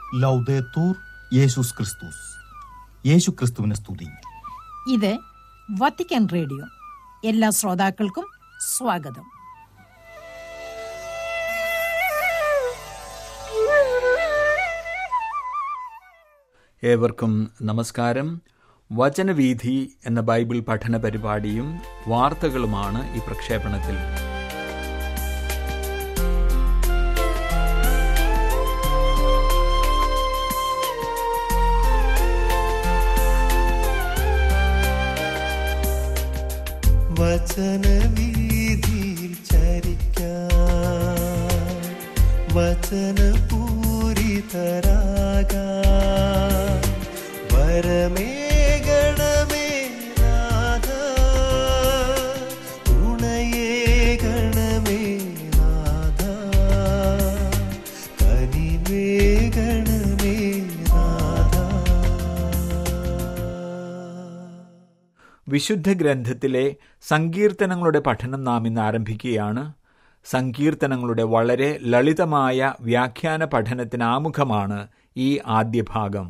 ലൗദേത്തൂർ യേശുസ് ക്രിസ്തുസ് യേശു ക്രിസ്തുവിനെ സ്തുതി ഇത് വത്തിക്കാൻ റേഡിയോ എല്ലാ ശ്രോതാക്കൾക്കും സ്വാഗതം ഏവർക്കും നമസ്കാരം വചനവീഥി എന്ന ബൈബിൾ പഠന പരിപാടിയും വാർത്തകളുമാണ് ഈ പ്രക്ഷേപണത്തിൽ വചനവീതിയിൽ ചരിക്കാൻ വചനപൂരിതരാകാൻ വരമേകണമേ നാഥ തുണയേകണമേ നാഥ കനിവേകണമേ നാഥ വിശുദ്ധ ഗ്രന്ഥത്തിലെ സങ്കീർത്തനങ്ങളുടെ പഠനം നാം ഇന്ന് ആരംഭിക്കുകയാണ് സങ്കീർത്തനങ്ങളുടെ വളരെ ലളിതമായ വ്യാഖ്യാന പഠനത്തിന് ആമുഖമാണ് ഈ ആദ്യ ഭാഗം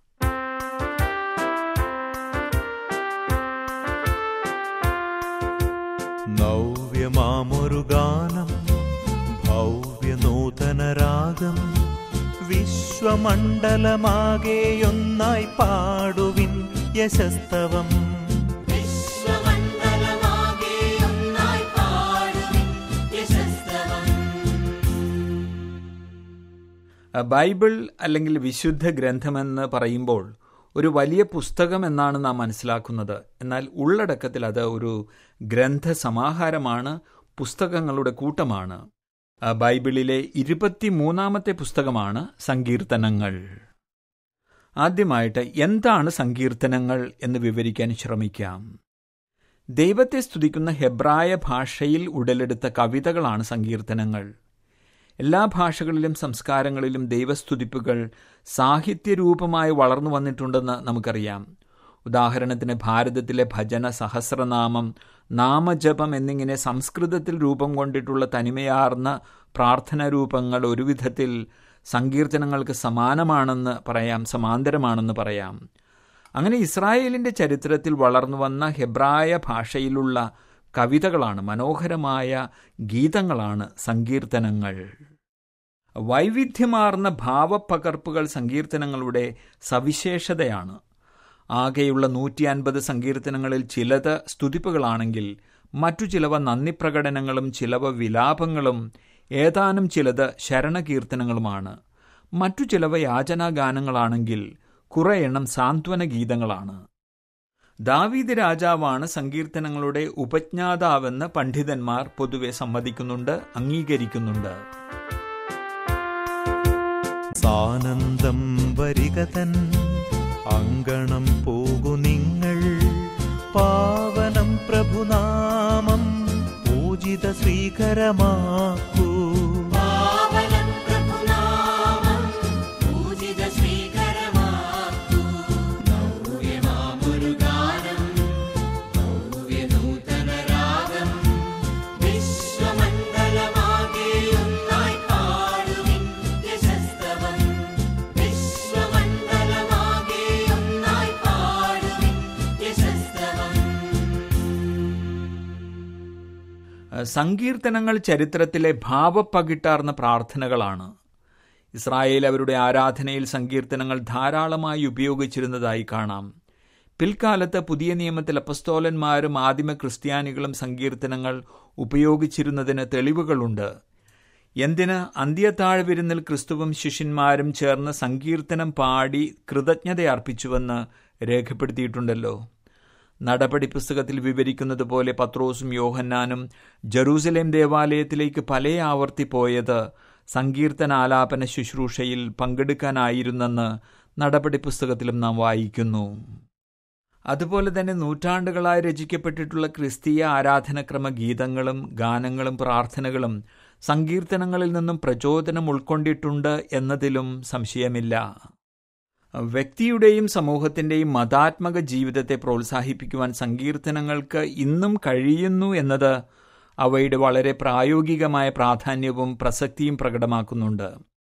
നവ്യമാമൊരു ഗാനം ഭവ്യനൂതനരാഗം വിശ്വമണ്ഡലമാകെയൊന്നായി പാടുവിൻ യശസ്തവം ബൈബിൾ അല്ലെങ്കിൽ വിശുദ്ധ ഗ്രന്ഥമെന്ന് പറയുമ്പോൾ ഒരു വലിയ പുസ്തകം എന്നാണ് നാം മനസ്സിലാക്കുന്നത് എന്നാൽ ഉള്ളടക്കത്തിൽ അത് ഒരു ഗ്രന്ഥസമാഹാരമാണ് പുസ്തകങ്ങളുടെ കൂട്ടമാണ് ആ ബൈബിളിലെ ഇരുപത്തിമൂന്നാമത്തെ പുസ്തകമാണ് സങ്കീർത്തനങ്ങൾ ആദ്യമായിട്ട് എന്താണ് സങ്കീർത്തനങ്ങൾ എന്ന് വിവരിക്കാൻ ശ്രമിക്കാം ദൈവത്തെ സ്തുതിക്കുന്ന ഹെബ്രായ ഭാഷയിൽ ഉടലെടുത്ത കവിതകളാണ് സങ്കീർത്തനങ്ങൾ എല്ലാ ഭാഷകളിലും സംസ്കാരങ്ങളിലും ദൈവസ്തുതിപ്പുകൾ സാഹിത്യരൂപമായി വളർന്നു വന്നിട്ടുണ്ടെന്ന് നമുക്കറിയാം ഉദാഹരണത്തിന് ഭാരതത്തിലെ ഭജന സഹസ്രനാമം നാമജപം എന്നിങ്ങനെ സംസ്കൃതത്തിൽ രൂപം കൊണ്ടിട്ടുള്ള തനിമയാർന്ന പ്രാർത്ഥനാ രൂപങ്ങൾ ഒരു വിധത്തിൽ സങ്കീർത്തനങ്ങൾക്ക് സമാനമാണെന്ന് പറയാം സമാന്തരമാണെന്ന് പറയാം അങ്ങനെ ഇസ്രായേലിന്റെ ചരിത്രത്തിൽ വളർന്നു വന്ന ഹെബ്രായ ഭാഷയിലുള്ള കവിതകളാണ് മനോഹരമായ ഗീതങ്ങളാൻ സങ്കീർത്തനങ്ങൾ വൈവിധ്യമാർന്ന ഭാവപ്പകർപ്പുകൾ സങ്കീർത്തനങ്ങളുടെ സവിശേഷതയാണ് ആകെയുള്ള നൂറ്റി അൻപത് സങ്കീർത്തനങ്ങളിൽ ചിലത് സ്തുതിപ്പുകളാണെങ്കിൽ മറ്റു ചിലവ നന്ദിപ്രകടനങ്ങളും ചിലവ വിലാപങ്ങളും ഏതാനും ചിലത് ശരണകീർത്തനങ്ങളുമാണ് മറ്റു ചിലവ യാചനാഗാനങ്ങളാണെങ്കിൽ കുറെ എണ്ണം സാന്ത്വന ഗീതങ്ങളാണ് ദാവീദ് രാജാവാണ് സങ്കീർത്തനങ്ങളുടെ ഉപജ്ഞാതാവെന്ന് പണ്ഡിതന്മാർ പൊതുവെ സമ്മതിക്കുന്നുണ്ട് അംഗീകരിക്കുന്നുണ്ട് സാനന്ദം വരികതൻ അങ്കണം പോകു നിങ്ങൾ പാവനം പ്രഭുനാമം പൂജിത ശ്രീകരമാക്കൂ സങ്കീർത്തനങ്ങൾ ചരിത്രത്തിലെ ഭാവപ്പകിട്ടാർന്ന പ്രാർത്ഥനകളാണ് ഇസ്രായേൽ അവരുടെ ആരാധനയിൽ സങ്കീർത്തനങ്ങൾ ധാരാളമായി ഉപയോഗിച്ചിരുന്നതായി കാണാം പിൽക്കാലത്ത് പുതിയ നിയമത്തിൽ അപ്പസ്തോലന്മാരും ആദിമ ക്രിസ്ത്യാനികളും സങ്കീർത്തനങ്ങൾ ഉപയോഗിച്ചിരുന്നതിന് തെളിവുകളുണ്ട് എന്തിന് അന്ത്യത്താഴ് വിരുന്നിൽ ക്രിസ്തുവും ശിഷ്യന്മാരും ചേർന്ന് സങ്കീർത്തനം പാടി കൃതജ്ഞതയർപ്പിച്ചുവെന്ന് രേഖപ്പെടുത്തിയിട്ടുണ്ടല്ലോ നടപടി പുസ്തകത്തിൽ വിവരിക്കുന്നത് പോലെ പത്രോസും യോഹന്നാനും ജെറൂസലേം ദേവാലയത്തിലേക്ക് പല ആവർത്തി പോയത് സങ്കീർത്തനാലാപന ശുശ്രൂഷയിൽ പങ്കെടുക്കാനായിരുന്നെന്ന് നടപടി പുസ്തകത്തിലും നാം വായിക്കുന്നു അതുപോലെ തന്നെ നൂറ്റാണ്ടുകളായി രചിക്കപ്പെട്ടിട്ടുള്ള ക്രിസ്തീയ ആരാധനക്രമ ഗീതങ്ങളും ഗാനങ്ങളും പ്രാർത്ഥനകളും സങ്കീർത്തനങ്ങളിൽ നിന്നും പ്രചോദനം ഉൾക്കൊണ്ടിട്ടുണ്ട് എന്നതിലും സംശയമില്ല വ്യക്തിയുടെയും സമൂഹത്തിന്റെയും മതാത്മക ജീവിതത്തെ പ്രോത്സാഹിപ്പിക്കുവാൻ സങ്കീർത്തനങ്ങൾക്ക് ഇന്നും കഴിയുന്നു എന്നത് അവയുടെ വളരെ പ്രായോഗികമായ പ്രാധാന്യവും പ്രസക്തിയും പ്രകടമാക്കുന്നുണ്ട്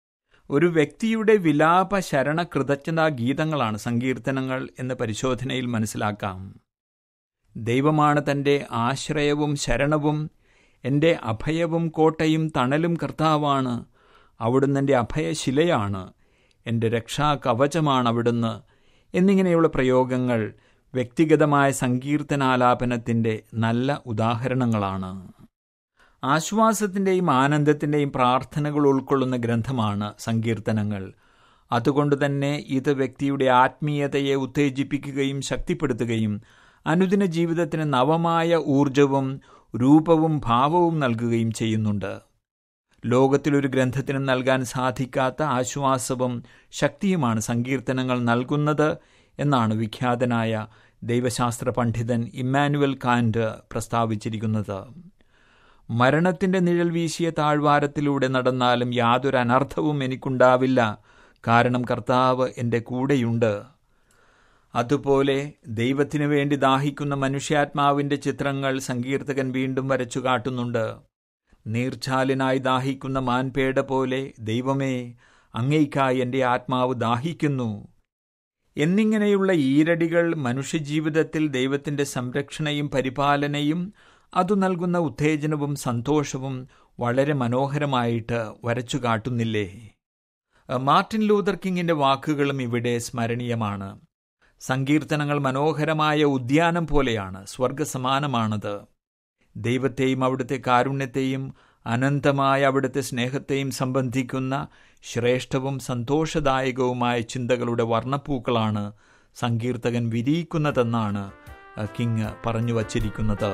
ഒരു വ്യക്തിയുടെ വിലാപ ശരണ കൃതജ്ഞതാ ഗീതങ്ങളാണ് സങ്കീർത്തനങ്ങൾ എന്ന പരിശോധനയിൽ മനസ്സിലാക്കാം ദൈവമാണ് തൻ്റെ ആശ്രയവും ശരണവും എൻ്റെ അഭയവും കോട്ടയും തണലും കർത്താവാണ് അവിടുന്ന് എൻ്റെ അഭയശിലയാണ് എൻ്റെ രക്ഷാ കവചമാണ് അവിടുന്ന് എന്നിങ്ങനെയുള്ള പ്രയോഗങ്ങൾ വ്യക്തിഗതമായ സങ്കീർത്തനാലാപനത്തിൻ്റെ നല്ല ഉദാഹരണങ്ങളാണ് ആശ്വാസത്തിൻ്റെയും ആനന്ദത്തിൻ്റെയും പ്രാർത്ഥനകൾ ഉൾക്കൊള്ളുന്ന ഗ്രന്ഥമാണ് സങ്കീർത്തനങ്ങൾ അതുകൊണ്ട് തന്നെ ഇത് വ്യക്തിയുടെ ആത്മീയതയെ ഉത്തേജിപ്പിക്കുകയും ശക്തിപ്പെടുത്തുകയും അനുദിന ജീവിതത്തിന് നവമായ ഊർജവും രൂപവും ഭാവവും നൽകുകയും ചെയ്യുന്നുണ്ട് ലോകത്തിലൊരു ഗ്രന്ഥത്തിനും നൽകാൻ സാധിക്കാത്ത ആശ്വാസവും ശക്തിയുമാണ് സങ്കീർത്തനങ്ങൾ നൽകുന്നത് എന്നാണ് വിഖ്യാതനായ ദൈവശാസ്ത്ര പണ്ഡിതൻ ഇമ്മാനുവൽ കാൻഡ് പ്രസ്താവിച്ചിരിക്കുന്നത് മരണത്തിന്റെ നിഴൽ വീശിയ താഴ്വാരത്തിലൂടെ നടന്നാലും യാതൊരു അനർത്ഥവും എനിക്കുണ്ടാവില്ല കാരണം കർത്താവ് എൻ്റെ കൂടെയുണ്ട് അതുപോലെ ദൈവത്തിനു വേണ്ടി ദാഹിക്കുന്ന മനുഷ്യാത്മാവിന്റെ ചിത്രങ്ങൾ സങ്കീർത്തകൻ വീണ്ടും വരച്ചു കാട്ടുന്നുണ്ട് നീർച്ചാലിനായി ദാഹിക്കുന്ന മാൻപേട പോലെ ദൈവമേ അങ്ങേയ്ക്കായി എൻ്റെ ആത്മാവ് ദാഹിക്കുന്നു എന്നിങ്ങനെയുള്ള ഈരടികൾ മനുഷ്യജീവിതത്തിൽ ദൈവത്തിന്റെ സംരക്ഷണയും പരിപാലനയും അതു നൽകുന്ന ഉത്തേജനവും സന്തോഷവും വളരെ മനോഹരമായിട്ട് വരച്ചു കാട്ടുന്നില്ലേ മാർട്ടിൻ ലൂതർ കിങ്ങിന്റെ വാക്കുകളും ഇവിടെ സ്മരണീയമാണ് സങ്കീർത്തനങ്ങൾ മനോഹരമായ ഉദ്യാനം പോലെയാണ് സ്വർഗസമാനമാണത് ദൈവത്തെയും അവിടുത്തെ കാരുണ്യത്തെയും അനന്തമായ അവിടുത്തെ സ്നേഹത്തെയും സംബന്ധിക്കുന്ന ശ്രേഷ്ഠവും സന്തോഷദായകവുമായ ചിന്തകളുടെ വർണ്ണപ്പൂക്കളാണ് സങ്കീർത്തകൻ വിരിയിക്കുന്നതെന്നാണ് കിങ് പറഞ്ഞു വച്ചിരിക്കുന്നത്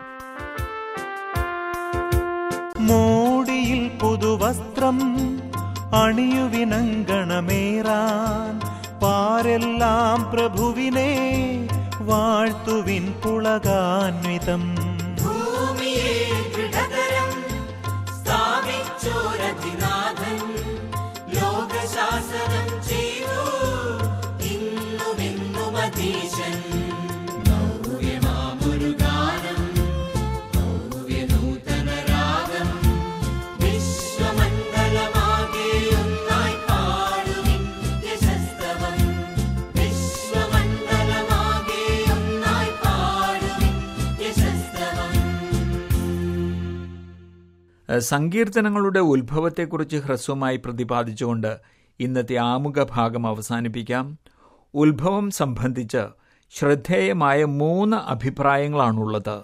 മോടിയിൽ പുതുവസ്ത്രം അണിയുവിനങ്കണമേറാൻ പാരെല്ലാം പ്രഭുവിനെ വാഴ്ത്തുവിൻ പുളകാന്വിതം ഭൂമിയെ ദൃഢതരം സ്ഥാപിച്ചോരധിനാഥൻ ലോകശാസനം ചെയ്തു ഇന്നുമെന്നും അധീശൻ നവ്യമാമൊരു ഗാനം നവ്യനൂതന രാഗം വിശ്വമണ്ഡലമാകെ ഒന്നായി പാടുവിൻ യശസ്തവം വിശ്വമണ്ഡലമാകെ ഒന്നായി പാടുവിൻ യശസ്തവം സങ്കീർത്തനങ്ങളുടെ ഉത്ഭവത്തെക്കുറിച്ച് ഹ്രസ്വമായി പ്രതിപാദിച്ചുകൊണ്ട് ഇന്നത്തെ ആമുഖ ഭാഗം അവസാനിപ്പിക്കാം ഉത്ഭവം സംബന്ധിച്ച് ശ്രദ്ധേയമായ മൂന്ന് അഭിപ്രായങ്ങളാണുള്ളത്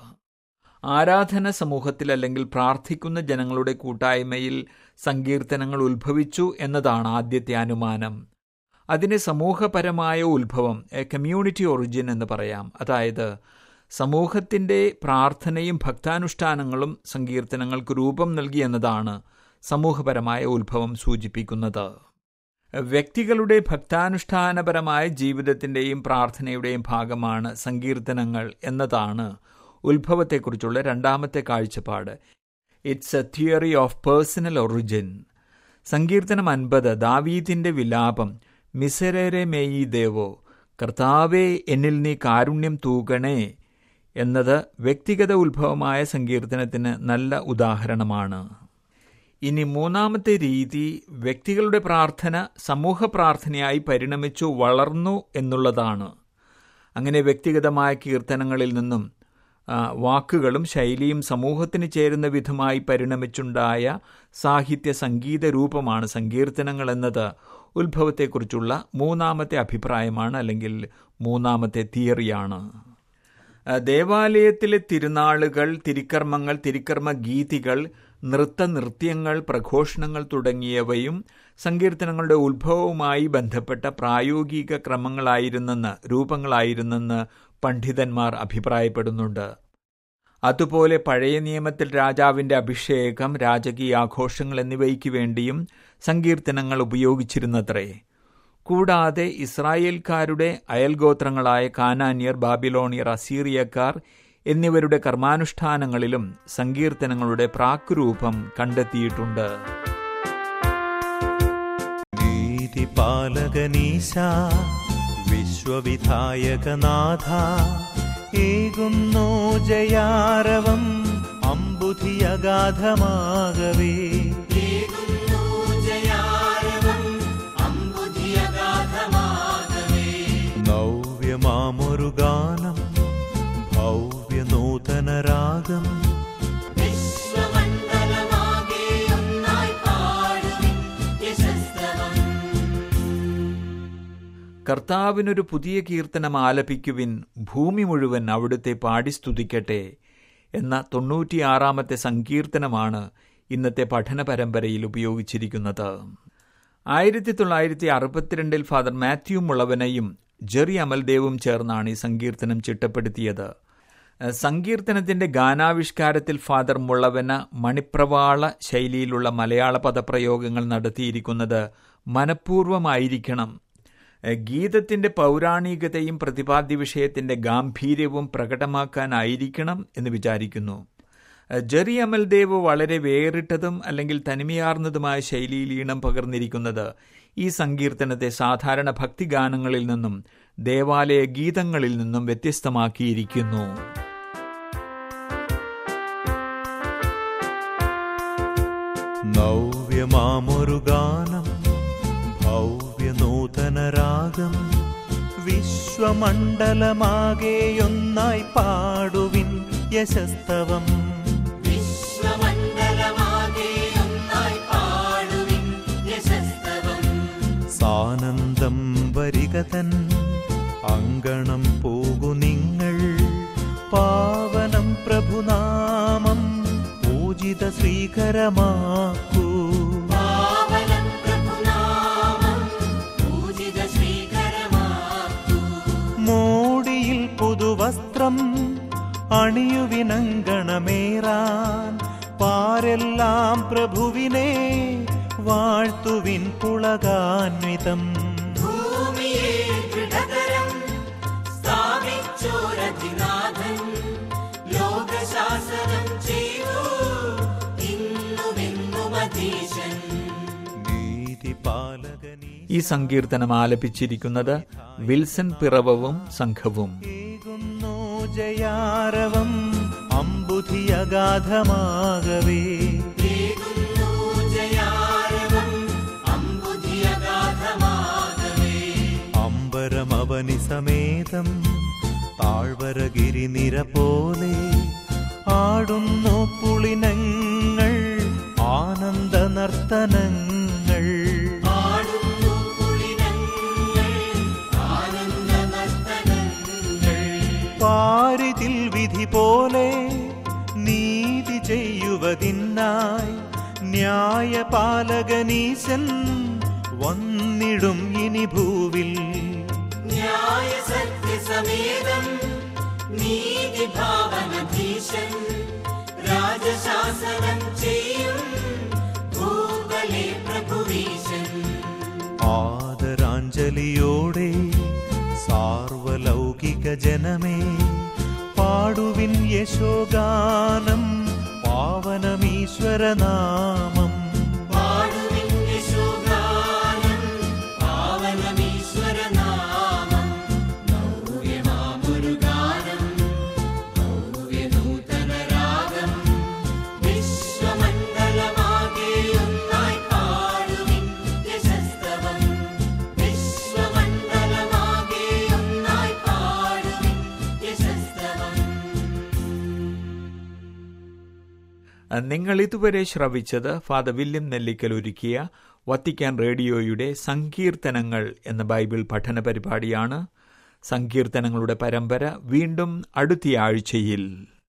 ആരാധന സമൂഹത്തിൽ അല്ലെങ്കിൽ പ്രാർത്ഥിക്കുന്ന ജനങ്ങളുടെ കൂട്ടായ്മയിൽ സങ്കീർത്തനങ്ങൾ ഉത്ഭവിച്ചു എന്നതാണ് ആദ്യത്തെ അനുമാനം അതിനെ സമൂഹപരമായ ഉത്ഭവം എ കമ്മ്യൂണിറ്റി ഒറിജിൻ എന്ന് പറയാം അതായത് സമൂഹത്തിൻ്റെ പ്രാർത്ഥനയും ഭക്താനുഷ്ഠാനങ്ങളും സങ്കീർത്തനങ്ങൾക്ക് രൂപം നൽകി എന്നതാണ് സമൂഹപരമായ ഉത്ഭവം സൂചിപ്പിക്കുന്നത് വ്യക്തികളുടെ ഭക്താനുഷ്ഠാനപരമായ ജീവിതത്തിൻ്റെയും പ്രാർത്ഥനയുടെയും ഭാഗമാണ് സങ്കീർത്തനങ്ങൾ എന്നതാണ് ഉത്ഭവത്തെക്കുറിച്ചുള്ള രണ്ടാമത്തെ കാഴ്ചപ്പാട് it's a theory of personal origin സങ്കീർത്തനം അൻപത് ദാവീദിന്റെ വിലാപം മിസരേരെ മേയി ദേവോ കർത്താവേ എന്നിൽ നീ കാരുണ്യം തൂകണേ എന്നത് വ്യക്തിഗത ഉത്ഭവമായ സങ്കീർത്തനത്തിന് നല്ല ഉദാഹരണമാണ് ഇനി മൂന്നാമത്തെ രീതി വ്യക്തികളുടെ പ്രാർത്ഥന സമൂഹ പ്രാർത്ഥനയായി പരിണമിച്ചു വളർന്നു എന്നുള്ളതാണ് അങ്ങനെ വ്യക്തിഗതമായ കീർത്തനങ്ങളിൽ നിന്നും ആ, വാക്കുകളും ശൈലിയും സമൂഹത്തിന് ചേരുന്ന വിധമായി പരിണമിച്ചുണ്ടായ സാഹിത്യ സംഗീത രൂപമാണ് സങ്കീർത്തനങ്ങൾ എന്നത് ഉത്ഭവത്തെക്കുറിച്ചുള്ള മൂന്നാമത്തെ അഭിപ്രായമാണ് അല്ലെങ്കിൽ മൂന്നാമത്തെ തിയറിയാണ് ആ, ദേവാലയത്തിലെ തിരുനാളുകൾ തിരുക്കർമ്മങ്ങൾ തിരുക്കർമ്മ ഗീതികൾ നൃത്തനൃത്യങ്ങൾ പ്രഘോഷണങ്ങൾ തുടങ്ങിയവയും സങ്കീർത്തനങ്ങളുടെ ഉത്ഭവവുമായി ബന്ധപ്പെട്ട പ്രായോഗിക ക്രമങ്ങളായിരുന്നെന്ന് രൂപങ്ങളായിരുന്നെന്ന് പണ്ഡിതന്മാർ അഭിപ്രായപ്പെടുന്നുണ്ട് അതുപോലെ പഴയ നിയമത്തിൽ രാജാവിന്റെ അഭിഷേകം രാജകീയ ആഘോഷങ്ങൾ എന്നിവയ്ക്ക് വേണ്ടിയും സങ്കീർത്തനങ്ങൾ ഉപയോഗിച്ചിരുന്നത്രേ കൂടാതെ ഇസ്രായേൽക്കാരുടെ അയൽഗോത്രങ്ങളായ കാനാന്യർ ബാബിലോണിയർ അസീറിയക്കാർ എന്നിവരുടെ കർമാനുഷ്ഠാനങ്ങളിലും സങ്കീർത്തനങ്ങളുടെ പ്രാക്രൂപം കണ്ടെത്തിയിട്ടുണ്ട് ഗീതിപാലകനീശ വിശ്വവിധായകനാഥ ഏകുന്നോ ജയാരവം അമ്പുധിയഗാധമാകവേ ഏകുന്നു ജയാരവം ഗാനം ഭവ്യനൂതനരാഗം വിശ്വമണ്ഡലമാകെ ഒന്നായി പാടുവിൻ യശസ്തവം കർത്താവിനൊരു പുതിയ കീർത്തനം ആലപിക്കുവിൻ ഭൂമി മുഴുവൻ അവിടുത്തെ പാടി സ്തുതിക്കട്ടെ എന്ന തൊണ്ണൂറ്റിയാറാമത്തെ സങ്കീർത്തനമാണ് ഇന്നത്തെ പഠന പരമ്പരയിൽ ഉപയോഗിച്ചിരിക്കുന്നത് ആയിരത്തി തൊള്ളായിരത്തി അറുപത്തിരണ്ടിൽ ഫാദർ മാത്യു മുളവനയും ജെറി അമൽദേവും ചേർന്നാണ് ഈ സങ്കീർത്തനം ചിട്ടപ്പെടുത്തിയത് സങ്കീർത്തനത്തിന്റെ ഗാനാവിഷ്കാരത്തിൽ ഫാദർ മുളവന മണിപ്രവാള ശൈലിയിലുള്ള മലയാള പദപ്രയോഗങ്ങൾ നടത്തിയിരിക്കുന്നത് മനഃപൂർവമായിരിക്കണം ഗീതത്തിന്റെ പൗരാണികതയും പ്രതിപാദ്യ വിഷയത്തിന്റെ ഗാംഭീര്യവും പ്രകടമാക്കാനായിരിക്കണം എന്ന് വിചാരിക്കുന്നു ജെറി അമൽദേവ് വളരെ വേറിട്ടതും അല്ലെങ്കിൽ തനിമയാർന്നതുമായ ശൈലിയിൽ ഈണം പകർന്നിരിക്കുന്നത് ഈ സങ്കീർത്തനത്തെ സാധാരണ ഭക്തിഗാനങ്ങളിൽ നിന്നും ദേവാലയ ഗീതങ്ങളിൽ നിന്നും വ്യത്യസ്തമാക്കിയിരിക്കുന്നു നവ്യമാമൊരു ഗാനം ഭവ്യനൂതനരാഗം വിശ്വമണ്ഡലമാകെയൊന്നായി പാടുവിൻ യശസ്തവം വിശ്വമണ്ഡലമാകെ ഒന്നായി പാടുവിൻ യശസ്തവം സാനന്ദം വരികതൻ അങ്കണം പോകു നിങ്ങൾ പാവനം പ്രഭുനാമം പൂജിത ശ്രീകരമാക്കൂ പാവനം പ്രഭുനാമം പൂജിത ശ്രീകരമാക്കൂ മോടിയിൽ പുതുവസ്ത്രം അണിയുവിനങ്കണമേറാൻ പാരെല്ലാം പ്രഭുവിനെ വാഴ്ത്തുവിൻ പുളകാന്വിതം ഭൂമിയെ ദൃഢതരം സ്ഥാപിച്ചോരതിനാഥൻ ലോകശാസനം ചെയ്തു ഇന്നുമെന്നും അധീശൻ നീതിപാലകനീ ഈ സങ്കീർത്തനം ആലപിച്ചിരിക്കുന്നത് വിൽസൺ പിറവവും സംഘവും ഏകുന്നു ജയാരവം അമ്പുധിയഗാധമാകവേ ഏകുന്നു ജയാരവം അമ്പുധിയഗാധമാകവേ അമ്പരമവനി സമേതം താഴ്വരഗിരിനിര പോലെ ആടുന്നു പുളിനങ്ങൾ ആനന്ദ നർത്തനങ്ങൾ പാടുന്നു പുളിനങ്ങൾ ആനന്ദ നർത്തനങ്ങൾ പാരിതിൽ വിധി പോലെ നീതി ചെയ്യുവതിനായി ന്യായപാലകനീശൻ വന്നിടും ഇനി ഭൂവിൽ ന്യായ സത്യസമേതം നീതിഭാവനധീശൻ രാജശാസനം ചെയ്യും ഭൂതലെ പ്രഭുവീശൻ ആദരാഞ്ജലിയോടെ സാർവലൗകിക ജനമേ പാടുവിൻ യശോഗാനം പാവനമീശ്വരനാമം പാടുവിൻ യശോഗാനം പാവനമീശ്വരനാമം നവ്യമാമൊരു ഗാനം നവ്യനൂതനരാഗം വിശ്വമണ്ഡലമാകെ ഒന്നായി പാടുവിൻ യശസ്തവം വിശ്വമണ്ഡലമാകെ ഒന്നായി പാടുവിൻ യശസ്തവം നിങ്ങൾ ഇതുവരെ ശ്രവിച്ചത് ഫാദർ വില്യം നെല്ലിക്കൽ ഒരുക്കിയ വത്തിക്കാൻ റേഡിയോയുടെ സങ്കീർത്തനങ്ങൾ എന്ന ബൈബിൾ പഠന പരിപാടിയാണ് സങ്കീർത്തനങ്ങളുടെ പരമ്പര വീണ്ടും അടുത്ത ആഴ്ചയിൽ